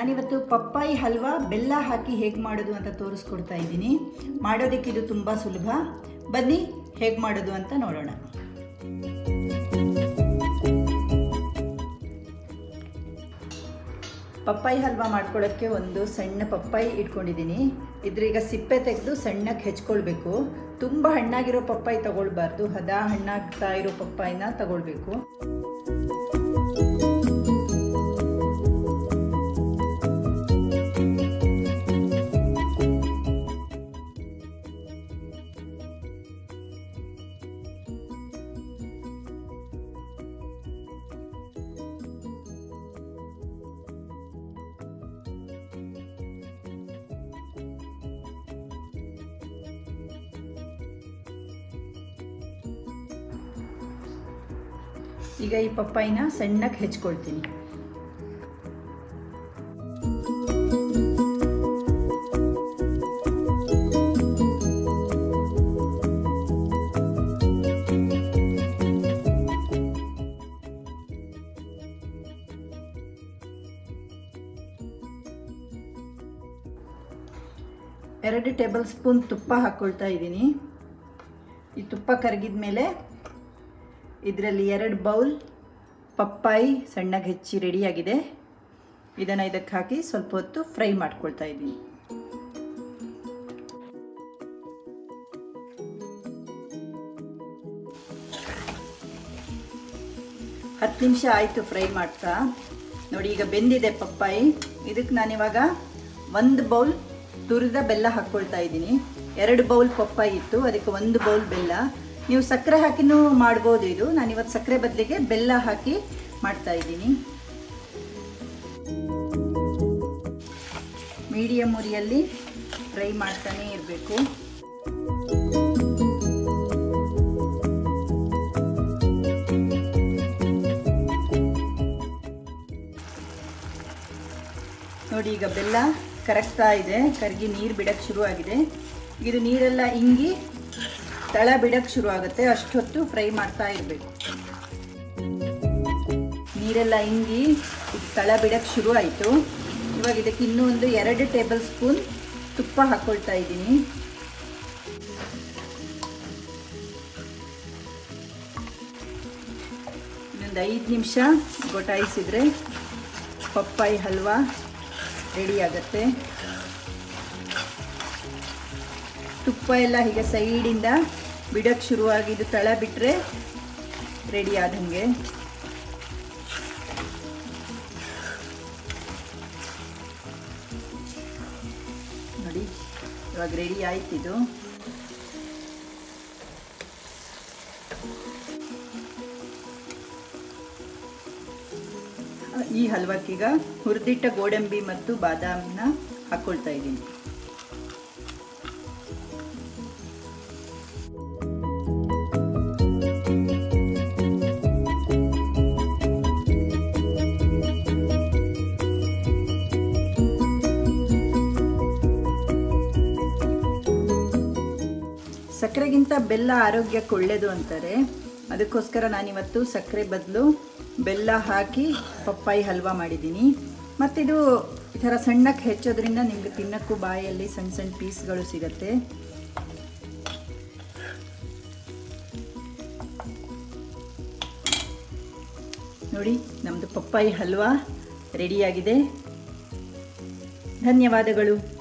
ನಾನಿವತ್ತು ಪಪ್ಪಾಯಿ ಹಲ್ವಾ ಬೆಲ್ಲ ಹಾಕಿ ಹೇಗೆ ಮಾಡೋದು ಅಂತ ತೋರಿಸ್ಕೊಡ್ತಾ ಇದ್ದೀನಿ ಮಾಡೋದಕ್ಕೆ ಇದು ತುಂಬ ಸುಲಭ ಬನ್ನಿ ಹೇಗೆ ಮಾಡೋದು ಅಂತ ನೋಡೋಣ ಪಪ್ಪಾಯಿ ಹಲ್ವಾ ಮಾಡ್ಕೊಳ್ಳೋಕ್ಕೆ ಒಂದು ಸಣ್ಣ ಪಪ್ಪಾಯಿ ಇಟ್ಕೊಂಡಿದ್ದೀನಿ ಇದ್ರೀಗ ಸಿಪ್ಪೆ ತೆಗೆದು ಸಣ್ಣಕ್ಕೆ ಹೆಚ್ಕೊಳ್ಬೇಕು ತುಂಬ ಹಣ್ಣಾಗಿರೋ ಪಪ್ಪಾಯಿ ತಗೊಳ್ಬಾರ್ದು ಹದ ಹಣ್ಣಾಗ್ತಾ ಇರೋ ಪಪ್ಪಾಯಿನ ತಗೊಳ್ಬೇಕು ಈಗ ಈ ಪಪ್ಪಾಯಿನ ಸಣ್ಣಕ್ಕೆ ಹೆಚ್ಕೊಳ್ತೀನಿ ಎರಡು ಟೇಬಲ್ ಸ್ಪೂನ್ ತುಪ್ಪ ಹಾಕ್ಕೊಳ್ತಾ ಇದ್ದೀನಿ ಈ ತುಪ್ಪ ಕರಗಿದ ಮೇಲೆ ಇದರಲ್ಲಿ ಎರಡು ಬೌಲ್ ಪಪ್ಪಾಯಿ ಸಣ್ಣಗೆ ಹೆಚ್ಚಿ ರೆಡಿಯಾಗಿದೆ ಇದನ್ನು ಇದಕ್ಕೆ ಹಾಕಿ ಸ್ವಲ್ಪ ಹೊತ್ತು ಫ್ರೈ ಮಾಡ್ಕೊಳ್ತಾ ಇದ್ದೀನಿ ಹತ್ತು ನಿಮಿಷ ಆಯಿತು ಫ್ರೈ ಮಾಡ್ತಾ ನೋಡಿ ಈಗ ಬೆಂದಿದೆ ಪಪ್ಪಾಯಿ ಇದಕ್ಕೆ ನಾನಿವಾಗ ಒಂದು ಬೌಲ್ ತುರಿದ ಬೆಲ್ಲ ಹಾಕ್ಕೊಳ್ತಾ ಇದ್ದೀನಿ ಎರಡು ಬೌಲ್ ಪಪ್ಪಾಯಿ ಇತ್ತು ಅದಕ್ಕೆ ಒಂದು ಬೌಲ್ ಬೆಲ್ಲ ನೀವು ಸಕ್ಕರೆ ಹಾಕಿನೂ ಮಾಡ್ಬೋದು ಇದು ನಾನಿವತ್ತು ಸಕ್ಕರೆ ಬದಲಿಗೆ ಬೆಲ್ಲ ಹಾಕಿ ಮಾಡ್ತಾ ಇದ್ದೀನಿ ಮೀಡಿಯಮ್ ಉರಿಯಲ್ಲಿ ಫ್ರೈ ಮಾಡ್ತಾನೇ ಇರಬೇಕು ನೋಡಿ ಈಗ ಬೆಲ್ಲ ಕರಗ್ತಾ ಇದೆ ಕರಗಿ ನೀರು ಬಿಡಕ್ಕೆ ಶುರು ಆಗಿದೆ ಇದು ನೀರೆಲ್ಲ ಇಂಗಿ ತಳ ಬಿಡಕ್ಕೆ ಶುರು ಆಗುತ್ತೆ ಅಷ್ಟೊತ್ತು ಫ್ರೈ ಮಾಡ್ತಾ ಇರಬೇಕು ನೀರೆಲ್ಲ ಇಂಗಿ ತಳ ಬಿಡಕ್ಕೆ ಶುರು ಆಯಿತು ಇವಾಗ ಇದಕ್ಕೆ ಇನ್ನೂ ಒಂದು ಎರಡು ಟೇಬಲ್ ಸ್ಪೂನ್ ತುಪ್ಪ ಹಾಕ್ಕೊಳ್ತಾ ಇದ್ದೀನಿ ಇನ್ನೊಂದು ಐದು ನಿಮಿಷ ಗೊಟಾಯಿಸಿದರೆ ಪಪ್ಪಾಯಿ ಹಲ್ವಾ ರೆಡಿ ಆಗುತ್ತೆ ತುಪ್ಪ ಎಲ್ಲ ಹೀಗೆ ಸೈಡಿಂದ ಬಿಡಕ್ಕೆ ಶುರುವಾಗಿದ್ದು ತಳ ಬಿಟ್ಟರೆ ರೆಡಿ ಆದಂಗೆ ನೋಡಿ ಇವಾಗ ರೆಡಿ ಆಯ್ತಿದು ಈ ಹಲ್ವಕ್ಕೀಗ ಹುರಿದಿಟ್ಟ ಗೋಡಂಬಿ ಮತ್ತು ಬಾದಾಮಿನ ಹಾಕ್ಕೊಳ್ತಾ ಇದ್ದೀನಿ ಸಕ್ಕರೆಗಿಂತ ಬೆಲ್ಲ ಆರೋಗ್ಯಕ್ಕೆ ಒಳ್ಳೆಯದು ಅಂತಾರೆ ಅದಕ್ಕೋಸ್ಕರ ನಾನಿವತ್ತು ಸಕ್ಕರೆ ಬದಲು ಬೆಲ್ಲ ಹಾಕಿ ಪಪ್ಪಾಯಿ ಹಲ್ವಾ ಮಾಡಿದ್ದೀನಿ ಮತ್ತಿದು ಈ ಥರ ಸಣ್ಣಕ್ಕೆ ಹೆಚ್ಚೋದ್ರಿಂದ ನಿಮಗೆ ತಿನ್ನಕ್ಕೂ ಬಾಯಲ್ಲಿ ಸಣ್ಣ ಸಣ್ಣ ಪೀಸ್ಗಳು ಸಿಗತ್ತೆ ನೋಡಿ ನಮ್ಮದು ಪಪ್ಪಾಯಿ ಹಲ್ವಾ ರೆಡಿಯಾಗಿದೆ ಧನ್ಯವಾದಗಳು